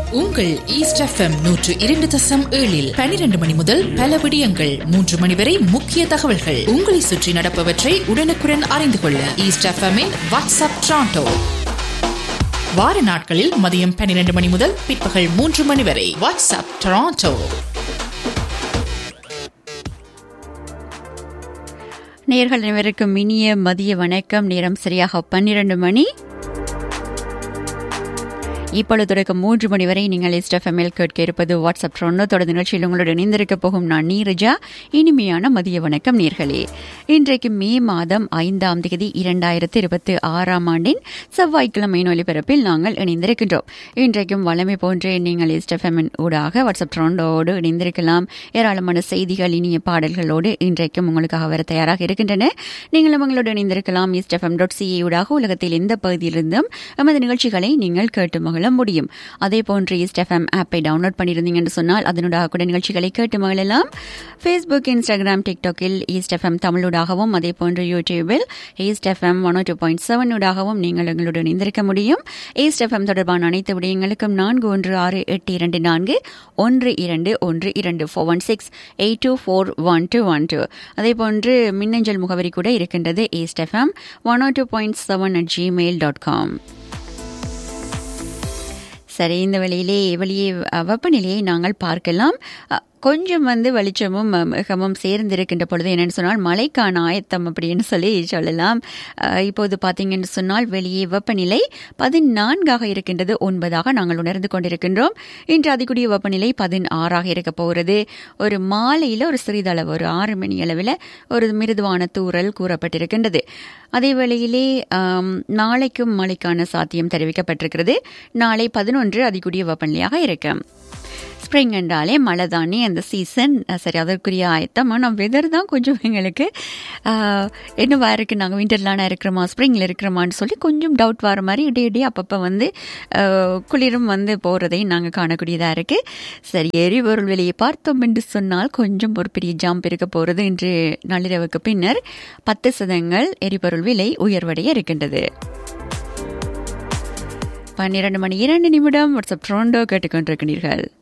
உங்கள் east FM நூற்று இரண்டு தசம் ஏழில் பனிரெண்டு மணி முதல் பல விடயங்கள் மூன்று மணி வரை முக்கிய தகவல்கள் உங்களை சுற்றி நடப்பவற்றை உடனுக்குடன் அறிந்து கொள்ள ஈஸ்ட் எஃப்எம்மின் வாட்ஸ்அப் ட்ராண்டோ வார நாட்களில் மதியம் பன்னிரண்டு மணி முதல் பிற்பகல் மூன்று மணி வரை வாட்ஸ்அப் டொராண்டோ நேர்கள் அனைவருக்கும் இனிய மதிய வணக்கம் நேரம் சரியாக பன்னிரண்டு மணி இப்பொழுது தொடக்கம் மூன்று மணி வரை நீங்கள் எஸ்டெஃப்எம்எல் கேட்க இருப்பது வாட்ஸ்அப் ட்ரோனோ தொடர் நிகழ்ச்சியில் உங்களுடன் இணைந்திருக்க போகும் நான் நீரஜா இனிமையான மதிய வணக்கம் நேர்களே இன்றைக்கு மே மாதம் ஐந்தாம் தேதி இரண்டாயிரத்தி இருபத்தி ஆறாம் ஆண்டின் செவ்வாய்க்கிழமை ஒலிபரப்பில் நாங்கள் இணைந்திருக்கின்றோம் இன்றைக்கும் வளமை போன்றே நீங்கள் எஸ்டெஃப்எம்என் ஊடாக வாட்ஸ்அப் ட்ரோண்டோடு இணைந்திருக்கலாம் ஏராளமான செய்திகள் இனிய பாடல்களோடு இன்றைக்கும் உங்களுக்காக வர தயாராக இருக்கின்றன நீங்களும் உங்களோடு இணைந்திருக்கலாம் எஸ்டெஃப்எம் டாட் சிஏ ஊடாக உலகத்தில் எந்த பகுதியிலிருந்தும் எமது நிகழ்ச்சிகளை நீங்கள் கேட்டு மகிழ முடியும் அதே போன்று ஈஸ்ட் எஃப்எம் ஆப்பை டவுன்லோட் பண்ணியிருந்தீங்க என்று சொன்னால் அதனூடாக கூட நிகழ்ச்சிகளை கேட்டு மகிழலாம் ஃபேஸ்புக் இன்ஸ்டாகிராம் டிக்டாக்கில் ஈஸ்ட் எஃப்எம் தமிழூடாகவும் அதே போன்று யூடியூபில் East FM one two point seven ஊடாகவும் நீங்கள் எங்களுடன் இணைந்திருக்க முடியும் ஈஸ்ட் எஃப்எம் தொடர்பான அனைத்து விடயங்களுக்கும் நான்கு ஒன்று ஆறு எட்டு இரண்டு நான்கு ஒன்று இரண்டு ஒன்று இரண்டு four one six eight two four one two one two அதே போன்று மின்னஞ்சல் முகவரி கூட இருக்கின்றது East FM one two point seven at Gmail dot com சரி இந்த வழியிலே வெளியே வெப்பநிலையை நாங்கள் பார்க்கலாம் கொஞ்சம் வந்து வெளிச்சமும் மிகமும் சேர்ந்திருக்கின்ற பொழுது என்னென்னு சொன்னால் மழைக்கான ஆயத்தம் அப்படின்னு சொல்லி சொல்லலாம் இப்போது பார்த்தீங்கன்னு சொன்னால் வெளியே வெப்பநிலை பதினான்காக இருக்கின்றது ஒன்பதாக நாங்கள் உணர்ந்து கொண்டிருக்கின்றோம் இன்று அதிகூடிய வெப்பநிலை பதினாறாக இருக்க போகிறது ஒரு மாலையில் ஒரு சிறிதளவு ஒரு ஆறு மணி அளவில் ஒரு மிருதுவான தூரல் கூறப்பட்டிருக்கின்றது அதே வேளையிலே நாளைக்கும் மழைக்கான சாத்தியம் தெரிவிக்கப்பட்டிருக்கிறது நாளை பதினொன்று அதிகூடிய வெப்பநிலையாக இருக்கும் ஸ்ப்ரிங் என்றாலே மழை தானே அந்த சீசன் சரி அதற்குரிய ஆயத்தம் ஆனால் வெதர் தான் கொஞ்சம் எங்களுக்கு என்னவா இருக்குது நாங்கள் விண்டர்லானா இருக்கிறோமா ஸ்ப்ரிங்கில் இருக்கிறோமான்னு சொல்லி கொஞ்சம் டவுட் வர மாதிரி இடையே இடையே அப்பப்போ வந்து குளிரும் வந்து போகிறதையும் நாங்கள் காணக்கூடியதாக இருக்குது சரி எரிபொருள் விலையை பார்த்தோம் என்று சொன்னால் கொஞ்சம் ஒரு பெரிய ஜாம்ப் இருக்க போகிறது இன்று நள்ளிரவுக்கு பின்னர் பத்து சதங்கள் எரிபொருள் விலை உயர்வடைய இருக்கின்றது பன்னிரண்டு மணி இரண்டு நிமிடம் வாட்ஸ்அப் ட்ரோண்டோ கேட்டுக்கொண்டிருக்கிறீர்கள்